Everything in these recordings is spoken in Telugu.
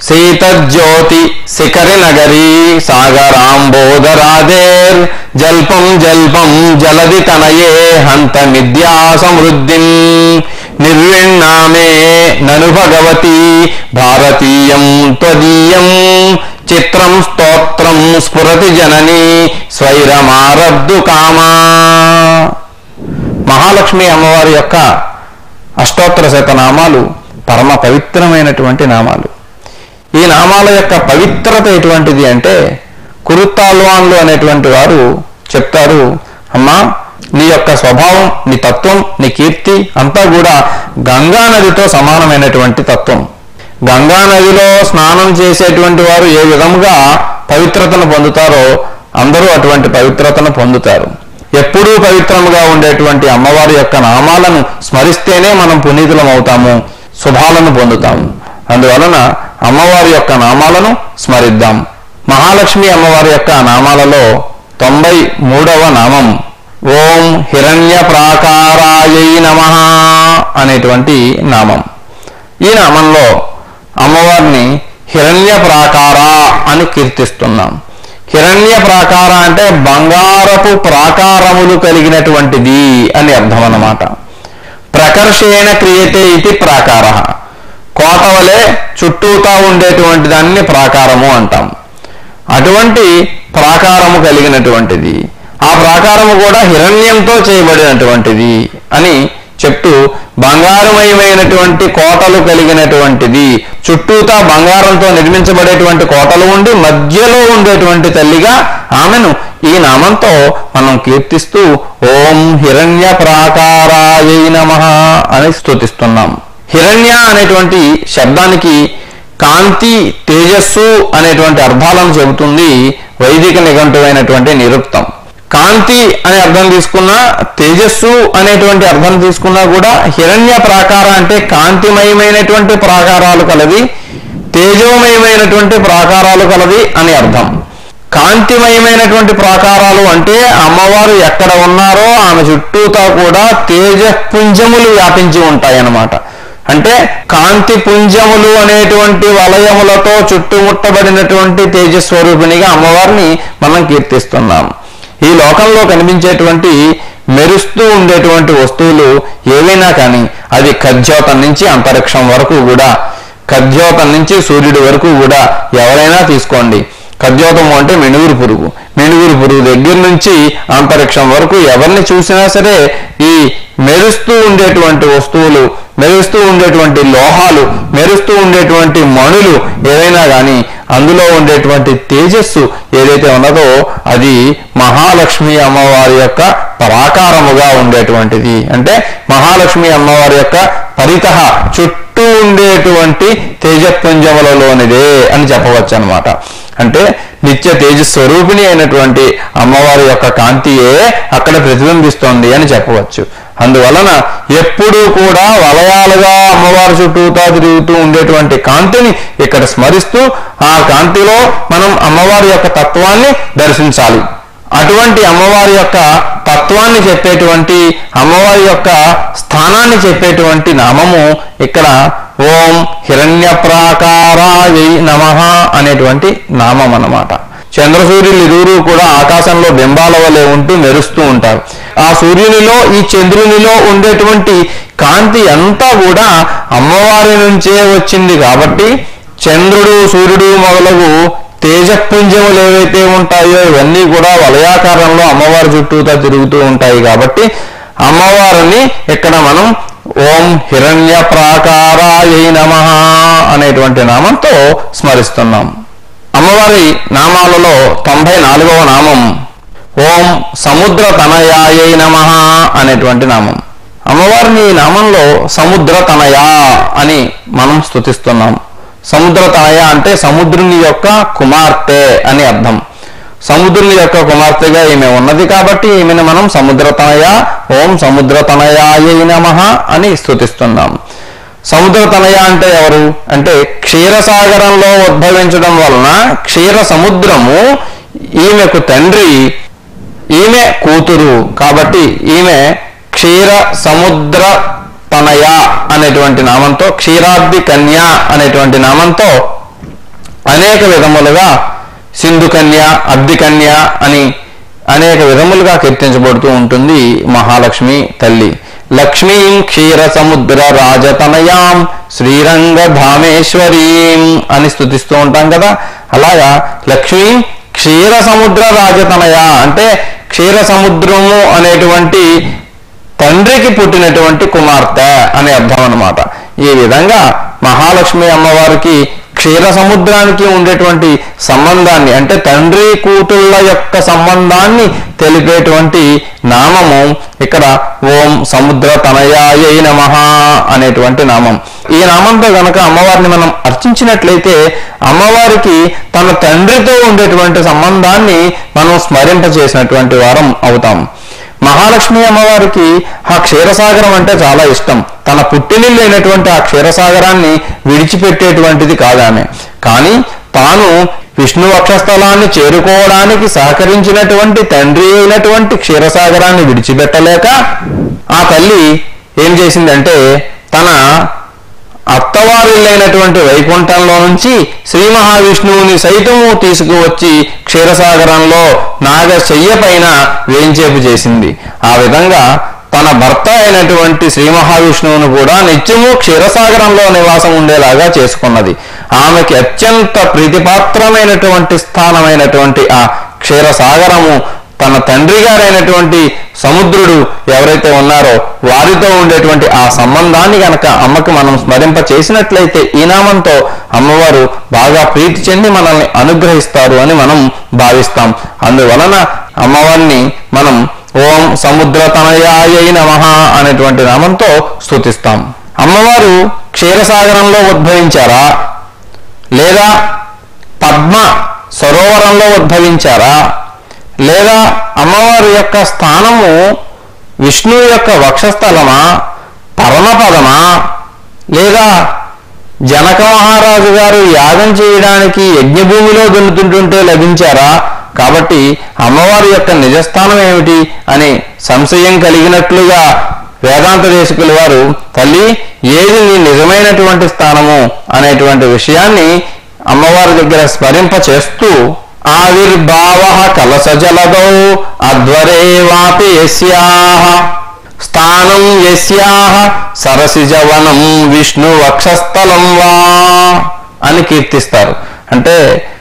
శీతజ్యోతి శిఖరి నగరీ సాగరాంబోదరాదేర్ జల్పం జల్పం జలది తనయే హంత మిథ్యా సమృద్ధిం నిర్విణామే నను భగవతి భారతీయం త్వదీయం చిత్రం స్తోత్రం స్ఫురతి జనని స్వైరమారబ్దు కామా మహాలక్ష్మి అమ్మవారి యొక్క అష్టోత్తర శత నామాలు పరమ పవిత్రమైనటువంటి నామాలు ఈ నామాల యొక్క పవిత్రత ఎటువంటిది అంటే కురుత్తాల్వాన్లు అనేటువంటి వారు చెప్తారు అమ్మా నీ యొక్క స్వభావం నీ తత్వం నీ కీర్తి అంతా కూడా గంగా నదితో సమానమైనటువంటి తత్వం గంగా నదిలో స్నానం చేసేటువంటి వారు ఏ విధంగా పవిత్రతను పొందుతారో అందరూ అటువంటి పవిత్రతను పొందుతారు ఎప్పుడూ పవిత్రముగా ఉండేటువంటి అమ్మవారి యొక్క నామాలను స్మరిస్తేనే మనం పునీతులం అవుతాము శుభాలను పొందుతాము అందువలన అమ్మవారి యొక్క నామాలను స్మరిద్దాం మహాలక్ష్మి అమ్మవారి యొక్క నామాలలో తొంభై మూడవ నామం ఓం హిరణ్య ప్రాకారాయై నమ అనేటువంటి నామం ఈ నామంలో అమ్మవారిని హిరణ్య ప్రాకార అని కీర్తిస్తున్నాం హిరణ్య ప్రాకార అంటే బంగారపు ప్రాకారములు కలిగినటువంటిది అని అర్థం అన్నమాట ప్రకర్షేణ క్రియతే ఇది ప్రాకార కోట వలె చుట్టూతా ఉండేటువంటి దాన్ని ప్రాకారము అంటాం అటువంటి ప్రాకారము కలిగినటువంటిది ఆ ప్రాకారము కూడా హిరణ్యంతో చేయబడినటువంటిది అని చెప్తూ బంగారమయమైనటువంటి కోటలు కలిగినటువంటిది చుట్టూతా బంగారంతో నిర్మించబడేటువంటి కోటలు ఉండి మధ్యలో ఉండేటువంటి తల్లిగా ఆమెను ఈ నామంతో మనం కీర్తిస్తూ ఓం హిరణ్య ప్రాకారాయ నమ అని స్తుతిస్తున్నాం హిరణ్య అనేటువంటి శబ్దానికి కాంతి తేజస్సు అనేటువంటి అర్థాలను చెబుతుంది వైదిక నిఘంటువైనటువంటి నిరుక్తం కాంతి అనే అర్థం తీసుకున్నా తేజస్సు అనేటువంటి అర్థం తీసుకున్నా కూడా హిరణ్య ప్రాకార అంటే కాంతిమయమైనటువంటి ప్రాకారాలు కలది తేజోమయమైనటువంటి ప్రాకారాలు కలది అని అర్థం కాంతిమయమైనటువంటి ప్రాకారాలు అంటే అమ్మవారు ఎక్కడ ఉన్నారో ఆమె చుట్టూతా కూడా తేజపుంజములు వ్యాపించి ఉంటాయన్నమాట అంటే కాంతి పుంజములు అనేటువంటి వలయములతో చుట్టుముట్టబడినటువంటి తేజస్వరూపిణిగా అమ్మవారిని మనం కీర్తిస్తున్నాం ఈ లోకంలో కనిపించేటువంటి మెరుస్తూ ఉండేటువంటి వస్తువులు ఏవైనా కానీ అది ఖద్యోతం నుంచి అంతరిక్షం వరకు కూడా ఖద్యోతం నుంచి సూర్యుడి వరకు కూడా ఎవరైనా తీసుకోండి ఖద్యోతము అంటే మెణుగురు పురుగు మెణుగురు పురుగు దగ్గర నుంచి అంతరిక్షం వరకు ఎవరిని చూసినా సరే ఈ మెరుస్తూ ఉండేటువంటి వస్తువులు మెరుస్తూ ఉండేటువంటి లోహాలు మెరుస్తూ ఉండేటువంటి మణులు ఏవైనా కానీ అందులో ఉండేటువంటి తేజస్సు ఏదైతే ఉన్నదో అది మహాలక్ష్మి అమ్మవారి యొక్క పరాకారముగా ఉండేటువంటిది అంటే మహాలక్ష్మి అమ్మవారి యొక్క పరిత చుట్టూ ఉండేటువంటి తేజపుంజములలోనిదే అని చెప్పవచ్చు అనమాట అంటే నిత్య తేజస్వరూపిణి అయినటువంటి అమ్మవారి యొక్క కాంతియే అక్కడ ప్రతిబింబిస్తోంది అని చెప్పవచ్చు అందువలన ఎప్పుడూ కూడా వలయాలుగా అమ్మవారి చుట్టూతా తిరుగుతూ ఉండేటువంటి కాంతిని ఇక్కడ స్మరిస్తూ ఆ కాంతిలో మనం అమ్మవారి యొక్క తత్వాన్ని దర్శించాలి అటువంటి అమ్మవారి యొక్క తత్వాన్ని చెప్పేటువంటి అమ్మవారి యొక్క స్థానాన్ని చెప్పేటువంటి నామము ఇక్కడ ఓం హిరణ్య ప్రాకారాయై నమ అనేటువంటి నామం అన్నమాట చంద్రసూర్యులు ఇరువురు కూడా ఆకాశంలో బింబాల వలె ఉంటూ మెరుస్తూ ఉంటారు ఆ సూర్యునిలో ఈ చంద్రునిలో ఉండేటువంటి కాంతి అంతా కూడా అమ్మవారి నుంచే వచ్చింది కాబట్టి చంద్రుడు సూర్యుడు మొదలగు తేజపుంజములు ఏవైతే ఉంటాయో ఇవన్నీ కూడా వలయాకారంలో అమ్మవారి చుట్టూతా తిరుగుతూ ఉంటాయి కాబట్టి అమ్మవారిని ఇక్కడ మనం ఓం హిరణ్య ప్రాకారాయ నమ అనేటువంటి నామంతో స్మరిస్తున్నాం అమ్మవారి నామాలలో తొంభై నాలుగవ నామం ఓం సముద్ర తనయాయ నమ అనేటువంటి నామం అమ్మవారిని ఈ నామంలో సముద్ర తనయ అని మనం స్తుతిస్తున్నాం సముద్ర తనయ అంటే సముద్రుని యొక్క కుమార్తె అని అర్థం సముద్రుని యొక్క కుమార్తెగా ఈమె ఉన్నది కాబట్టి ఈమెను మనం సముద్రతనయ ఓం సముద్రతనయాయ నమ అని స్తుతిస్తున్నాం సముద్రతనయ అంటే ఎవరు అంటే క్షీరసాగరంలో ఉద్భవించడం వలన క్షీర సముద్రము ఈమెకు తండ్రి ఈమె కూతురు కాబట్టి ఈమె క్షీర సముద్ర తనయ అనేటువంటి నామంతో క్షీరాబ్ది కన్య అనేటువంటి నామంతో అనేక విధములుగా సింధుకన్య అబ్దికన్య అని అనేక విధములుగా కీర్తించబడుతూ ఉంటుంది మహాలక్ష్మి తల్లి లక్ష్మీం క్షీర సముద్ర రాజతనయాం శ్రీరంగ ధామేశ్వరీం అని స్థుతిస్తూ ఉంటాం కదా అలాగా లక్ష్మీ క్షీర సముద్ర రాజతనయ అంటే క్షీర సముద్రము అనేటువంటి తండ్రికి పుట్టినటువంటి కుమార్తె అనే అర్థం అన్నమాట ఈ విధంగా మహాలక్ష్మి అమ్మవారికి క్షీర సముద్రానికి ఉండేటువంటి సంబంధాన్ని అంటే తండ్రి కూతుళ్ళ యొక్క సంబంధాన్ని తెలిపేటువంటి నామము ఇక్కడ ఓం సముద్ర తనయాయ నమ అనేటువంటి నామం ఈ నామంతో గనక అమ్మవారిని మనం అర్చించినట్లయితే అమ్మవారికి తన తండ్రితో ఉండేటువంటి సంబంధాన్ని మనం స్మరింప చేసినటువంటి వారం అవుతాం మహాలక్ష్మి అమ్మవారికి ఆ క్షీరసాగరం అంటే చాలా ఇష్టం తన పుట్టినిల్లు అయినటువంటి ఆ క్షీరసాగరాన్ని విడిచిపెట్టేటువంటిది కాదామె కానీ తాను విష్ణు వక్షస్థలాన్ని చేరుకోవడానికి సహకరించినటువంటి తండ్రి అయినటువంటి క్షీరసాగరాన్ని విడిచిపెట్టలేక ఆ తల్లి ఏం చేసిందంటే తన అత్తవారిల్లైనటువంటి వైకుంఠంలో నుంచి శ్రీ మహావిష్ణువుని సైతము తీసుకువచ్చి క్షీరసాగరంలో నాగశయ్య పైన వేంచేపు చేసింది ఆ విధంగా తన భర్త అయినటువంటి శ్రీ మహావిష్ణువును కూడా నిత్యము క్షీరసాగరంలో నివాసం ఉండేలాగా చేసుకున్నది ఆమెకి అత్యంత ప్రీతిపాత్రమైనటువంటి స్థానమైనటువంటి ఆ క్షీరసాగరము తన తండ్రి గారైనటువంటి సముద్రుడు ఎవరైతే ఉన్నారో వారితో ఉండేటువంటి ఆ సంబంధాన్ని గనక అమ్మకి మనం స్మరింప చేసినట్లయితే ఈ నామంతో అమ్మవారు బాగా ప్రీతి చెంది మనల్ని అనుగ్రహిస్తారు అని మనం భావిస్తాం అందువలన అమ్మవారిని మనం ఓం సముద్ర తనయాయ నమ అనేటువంటి నామంతో స్తుతిస్తాం అమ్మవారు క్షీరసాగరంలో ఉద్భవించారా లేదా పద్మ సరోవరంలో ఉద్భవించారా లేదా అమ్మవారి యొక్క స్థానము విష్ణువు యొక్క వక్షస్థలమా పరమపదమా లేదా జనక మహారాజు గారు యాగం చేయడానికి యజ్ఞభూమిలో దున్నుతుంటుంటే లభించారా కాబట్టి అమ్మవారి యొక్క నిజస్థానం ఏమిటి అని సంశయం కలిగినట్లుగా వేదాంత దేశకుల వారు తల్లి ఏది నీ నిజమైనటువంటి స్థానము అనేటువంటి విషయాన్ని అమ్మవారి దగ్గర స్మరింప చేస్తూ ఆవిర్భావ కలసజలదౌ అధ్వరే వాపి యస్యాః స్థానం యస్యాః సరసిజవనం విష్ణు వక్షస్థలం వా అని కీర్తిస్తారు అంటే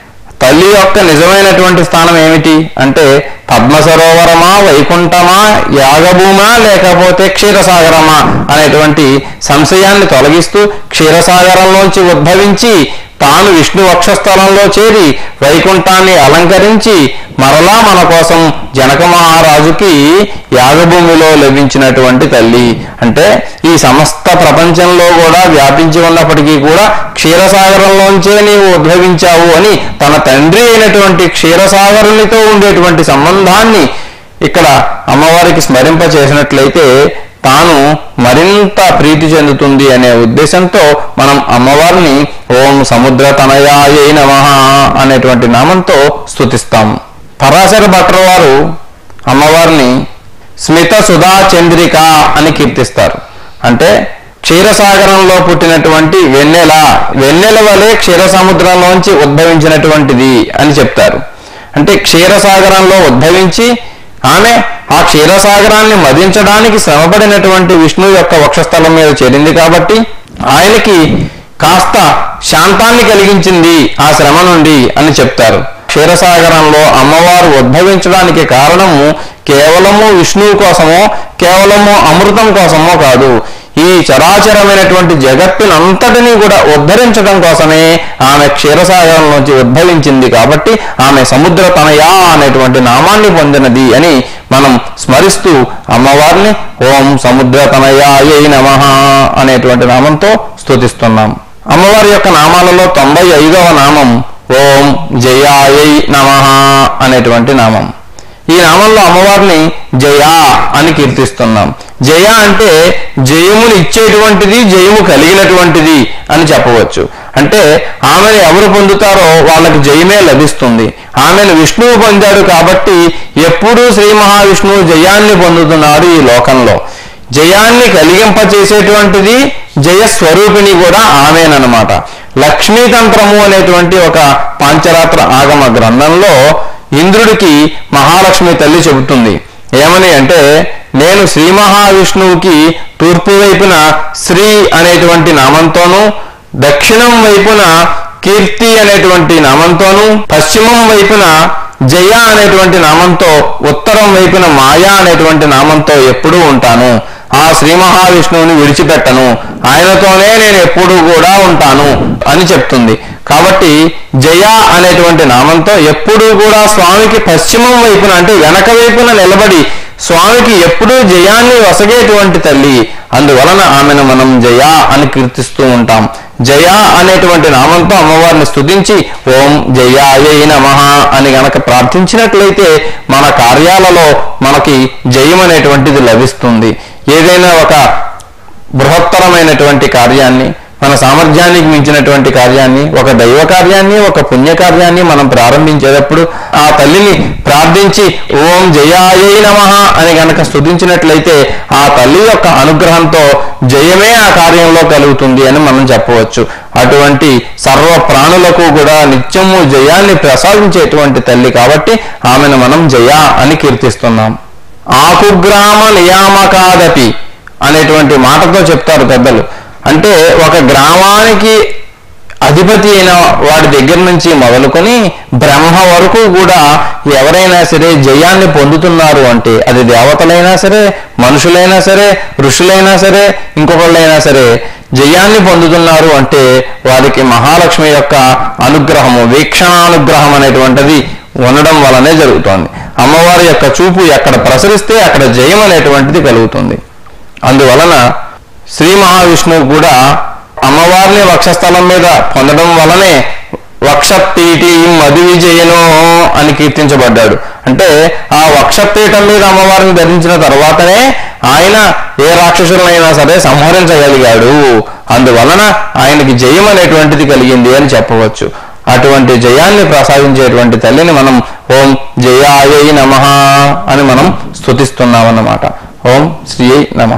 తల్లి యొక్క నిజమైనటువంటి స్థానం ఏమిటి అంటే పద్మ సరోవరమా వైకుంఠమా యాగభూమా లేకపోతే క్షీరసాగరమా అనేటువంటి సంశయాన్ని తొలగిస్తూ క్షీరసాగరంలోంచి ఉద్భవించి తాను విష్ణు వక్షస్థలంలో చేరి వైకుంఠాన్ని అలంకరించి మరలా మన కోసం జనక మహారాజుకి యాగభూమిలో లభించినటువంటి తల్లి అంటే ఈ సమస్త ప్రపంచంలో కూడా వ్యాపించి ఉన్నప్పటికీ కూడా క్షీరసాగరంలోంచే నీవు ఉద్భవించావు అని తన తండ్రి అయినటువంటి క్షీరసాగరునితో ఉండేటువంటి సంబంధాన్ని ఇక్కడ అమ్మవారికి స్మరింప చేసినట్లయితే తాను మరింత ప్రీతి చెందుతుంది అనే ఉద్దేశంతో మనం అమ్మవారిని ఓం సముద్ర తనయాయ నమ అనేటువంటి నామంతో స్తుతిస్తాం పరాశర భట్టర్ వారు అమ్మవారిని స్మిత సుధా చంద్రిక అని కీర్తిస్తారు అంటే క్షీరసాగరంలో పుట్టినటువంటి వెన్నెల వెన్నెల వలె క్షీర సముద్రంలోంచి ఉద్భవించినటువంటిది అని చెప్తారు అంటే క్షీరసాగరంలో ఉద్భవించి ఆమె ఆ క్షీరసాగరాన్ని మదించడానికి శ్రమపడినటువంటి విష్ణువు యొక్క వక్షస్థలం మీద చేరింది కాబట్టి ఆయనకి కాస్త శాంతాన్ని కలిగించింది ఆ శ్రమ నుండి అని చెప్తారు క్షీరసాగరంలో అమ్మవారు ఉద్భవించడానికి కారణము కేవలము విష్ణువు కోసమో కేవలము అమృతం కోసమో కాదు ఈ చరాచరమైనటువంటి జగత్తునంతటినీ కూడా ఉద్ధరించడం కోసమే ఆమె క్షీరసాగరం నుంచి ఉద్భవించింది కాబట్టి ఆమె సముద్ర తనయా అనేటువంటి నామాన్ని పొందినది అని మనం స్మరిస్తూ అమ్మవారిని ఓం సముద్ర తనయాయ నమ అనేటువంటి నామంతో స్తుతిస్తున్నాం అమ్మవారి యొక్క నామాలలో తొంభై ఐదవ నామం ఓం జయాయై నమ అనేటువంటి నామం ఈ నామంలో అమ్మవారిని జయ అని కీర్తిస్తున్నాం జయ అంటే జయమును ఇచ్చేటువంటిది జయము కలిగినటువంటిది అని చెప్పవచ్చు అంటే ఆమెను ఎవరు పొందుతారో వాళ్ళకి జయమే లభిస్తుంది ఆమెను విష్ణువు పొందాడు కాబట్టి ఎప్పుడూ శ్రీ మహావిష్ణువు జయాన్ని పొందుతున్నాడు ఈ లోకంలో జయాన్ని కలిగింపచేసేటువంటిది జయ స్వరూపిణి కూడా ఆమెనమాట లక్ష్మీతంత్రము అనేటువంటి ఒక పాంచరాత్ర ఆగమ గ్రంథంలో ఇంద్రుడికి మహాలక్ష్మి తల్లి చెబుతుంది ఏమని అంటే నేను శ్రీ మహావిష్ణువుకి తూర్పు వైపున శ్రీ అనేటువంటి నామంతోనూ దక్షిణం వైపున కీర్తి అనేటువంటి నామంతోనూ పశ్చిమం వైపున జయ అనేటువంటి నామంతో ఉత్తరం వైపున మాయా అనేటువంటి నామంతో ఎప్పుడూ ఉంటాను ఆ శ్రీ మహావిష్ణువుని విడిచిపెట్టను ఆయనతోనే నేను ఎప్పుడూ కూడా ఉంటాను అని చెప్తుంది కాబట్టి జయ అనేటువంటి నామంతో ఎప్పుడూ కూడా స్వామికి పశ్చిమం వైపున అంటే వెనక వైపున నిలబడి స్వామికి ఎప్పుడూ జయాన్ని వసగేటువంటి తల్లి అందువలన ఆమెను మనం జయ అని కీర్తిస్తూ ఉంటాం జయ అనేటువంటి నామంతో అమ్మవారిని స్తుతించి ఓం జయాయై నమః అని గనక ప్రార్థించినట్లయితే మన కార్యాలలో మనకి జయం అనేటువంటిది లభిస్తుంది ఏదైనా ఒక బృహత్తరమైనటువంటి కార్యాన్ని మన సామర్థ్యానికి మించినటువంటి కార్యాన్ని ఒక దైవ కార్యాన్ని ఒక పుణ్య కార్యాన్ని మనం ప్రారంభించేటప్పుడు ఆ తల్లిని ప్రార్థించి ఓం జయాయై నమ అని గనక స్తుతించినట్లయితే ఆ తల్లి యొక్క అనుగ్రహంతో జయమే ఆ కార్యంలో కలుగుతుంది అని మనం చెప్పవచ్చు అటువంటి సర్వ ప్రాణులకు కూడా నిత్యము జయాన్ని ప్రసాదించేటువంటి తల్లి కాబట్టి ఆమెను మనం జయ అని కీర్తిస్తున్నాం ఆకుగ్రామ నియామకాదపి అనేటువంటి మాటతో చెప్తారు పెద్దలు అంటే ఒక గ్రామానికి అధిపతి అయిన వాడి దగ్గర నుంచి మొదలుకొని బ్రహ్మ వరకు కూడా ఎవరైనా సరే జయాన్ని పొందుతున్నారు అంటే అది దేవతలైనా సరే మనుషులైనా సరే ఋషులైనా సరే ఇంకొకళ్ళైనా సరే జయాన్ని పొందుతున్నారు అంటే వారికి మహాలక్ష్మి యొక్క అనుగ్రహము వీక్షణానుగ్రహం అనేటువంటిది ఉండడం వలనే జరుగుతోంది అమ్మవారి యొక్క చూపు ఎక్కడ ప్రసరిస్తే అక్కడ జయం అనేటువంటిది కలుగుతుంది అందువలన శ్రీ మహావిష్ణువు కూడా అమ్మవారిని వక్షస్థలం మీద పొందడం వలనే వక్షపీఠి మధు విజయను అని కీర్తించబడ్డాడు అంటే ఆ వక్షపీఠం మీద అమ్మవారిని ధరించిన తర్వాతనే ఆయన ఏ రాక్షసులైనా సరే సంహరించగలిగాడు అందువలన ఆయనకి జయం అనేటువంటిది కలిగింది అని చెప్పవచ్చు అటువంటి జయాన్ని ప్రసాదించేటువంటి తల్లిని మనం ఓం జయాయై నమ అని మనం స్తుతిస్తున్నామన్నమాట ఓం శ్రీ నమ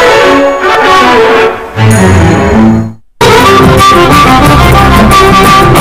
Thank you.